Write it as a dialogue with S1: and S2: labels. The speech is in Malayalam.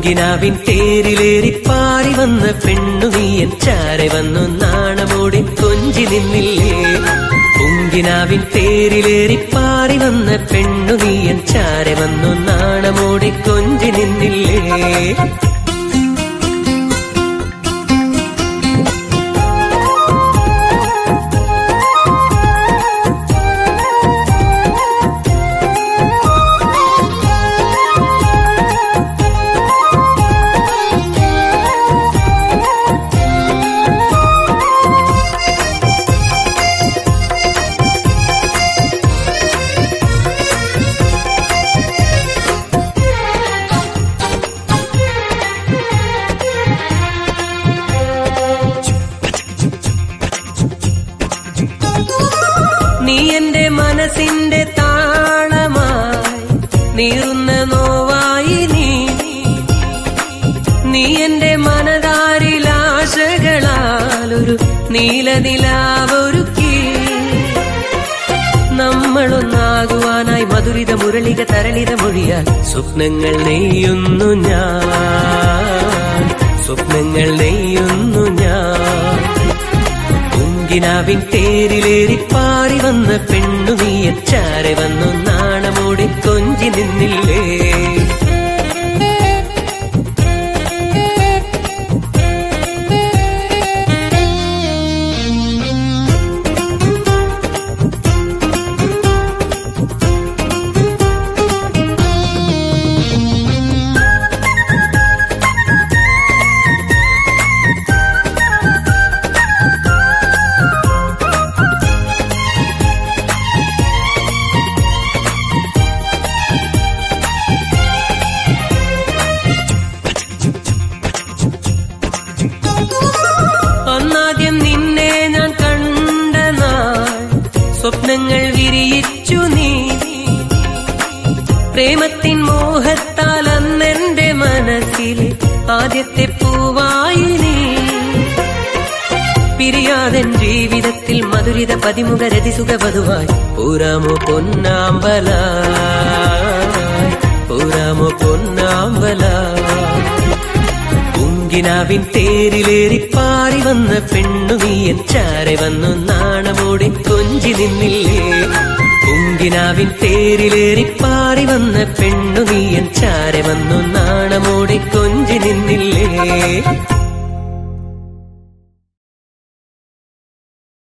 S1: പൂങ്കിനാവിൻ തേരിലേറി പാറി വന്ന പെണ്ണു നീയൻ ചാരെ വന്നു നാണമോടി കൊഞ്ചി നിന്നില്ലേ പൂങ്കിനാവിൻ തേരിലേറി പാറി വന്ന പെണ്ണു നീയൻ ചാരെ വന്നു നാണമോടി കൊഞ്ചി നിന്നില്ലേ നീ എന്റെ മനസ്സിന്റെ താളമായി നീറുന്ന നോവായി നീ നീ എന്റെ മനതാരിൽ ആശകളാൽ ഒരു നീലനിലാവൊരുക്കി നമ്മളൊന്നാകുവാനായി മധുരിത മുരളിക തരളിത മൊഴിയാൽ സ്വപ്നങ്ങൾ നെയ്യുന്നു ഞാൻ സ്വപ്നങ്ങൾ നെയ്യുന്നു ഞാൻ പൂങ്കിനാവിൻ തേരിലേറി പാറി വന്ന പെണ്ണു നീയൻ ചാരെ വന്നു നാണമോടി കൊഞ്ചി നിന്നില്ലേ അന്നാദ്യം നിന്നെ ഞാൻ കണ്ട നാൾ സ്വപ്നങ്ങൾ വിരിയിച്ചു നീ പ്രേമത്തിൻ മോഹത്താൽ അന്നെന്റെ മനസ്സിൽ ആദ്യത്തെ പൂവായി നീ പിരിയാതൻ ജീവിതത്തിൽ മധുരിത പതിമുഖ രതിസുഖ വധുവായി പൂരാമോ പൊന്നാമ്പല പൂരാമോ പൊന്നാമ്പല പൂങ്കിനാവിൻ തേരിലേറി പാറി വന്ന പെണ്ണു നീയൻ ചാരെ വന്നു നാണമോടി കൊഞ്ചി നിന്നില്ലേ പൂങ്കിനാവിൻ തേരിലേറി